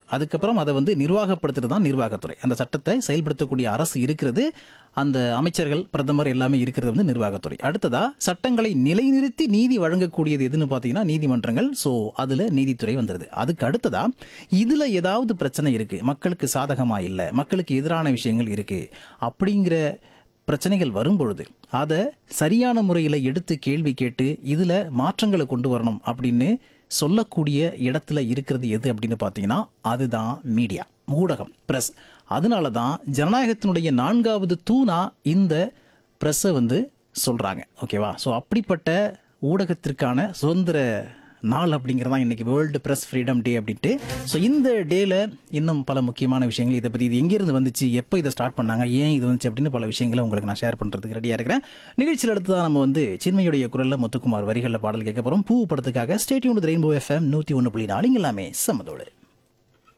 அதுக்கப்புறம் அதை வந்து நிர்வாகப்படுத்துறது தான் நிர்வாகத்துறை அந்த சட்டத்தை செயல்படுத்தக்கூடிய அரசு இருக்கிறது அந்த அமைச்சர்கள் பிரதமர் எல்லாமே இருக்கிறது வந்து நிர்வாகத்துறை அடுத்ததா சட்டங்களை நிலைநிறுத்தி நீதி வழங்கக்கூடியது எதுன்னு பார்த்தீங்கன்னா நீதிமன்றங்கள் ஸோ அதில் நீதித்துறை வந்துடுது அதுக்கு அடுத்ததா இதில் ஏதாவது பிரச்சனை இருக்கு மக்களுக்கு சாதகமாக இல்லை மக்களுக்கு எதிரான விஷயங்கள் இருக்கு அப்படிங்கிற பிரச்சனைகள் வரும்பொழுது அதை சரியான முறையில் எடுத்து கேள்வி கேட்டு இதில் மாற்றங்களை கொண்டு வரணும் அப்படின்னு சொல்லக்கூடிய இடத்துல இருக்கிறது எது அப்படின்னு பார்த்தீங்கன்னா அதுதான் மீடியா ஊடகம் பிரஸ் அதனால தான் ஜனநாயகத்தினுடைய நான்காவது தூணா இந்த ப்ரெஸ்ஸை வந்து சொல்கிறாங்க ஓகேவா ஸோ அப்படிப்பட்ட ஊடகத்திற்கான சுதந்திர நாள் அப்படிங்கிறது தான் இன்றைக்கி வேர்ல்டு ப்ரெஸ் ஃப்ரீடம் டே அப்படின்ட்டு ஸோ இந்த டேல இன்னும் பல முக்கியமான விஷயங்கள் இதை பற்றி இது எங்கேருந்து வந்துச்சு எப்போ இதை ஸ்டார்ட் பண்ணாங்க ஏன் இது வந்துச்சு அப்படின்னு பல விஷயங்களை உங்களுக்கு நான் ஷேர் பண்ணுறதுக்கு ரெடியாக இருக்கிறேன் நிகழ்ச்சியில் அடுத்து தான் நம்ம வந்து சின்மையுடைய குரலில் முத்துக்குமார் வரிகளில் பாடல் கேட்க போகிறோம் பூ படத்துக்காக ஸ்டேட்யூன் ரெயின்போ எஃப்எம் நூற்றி ஒன்று புள்ளி நாலு இங்க எல்லாமே சம்மதோடு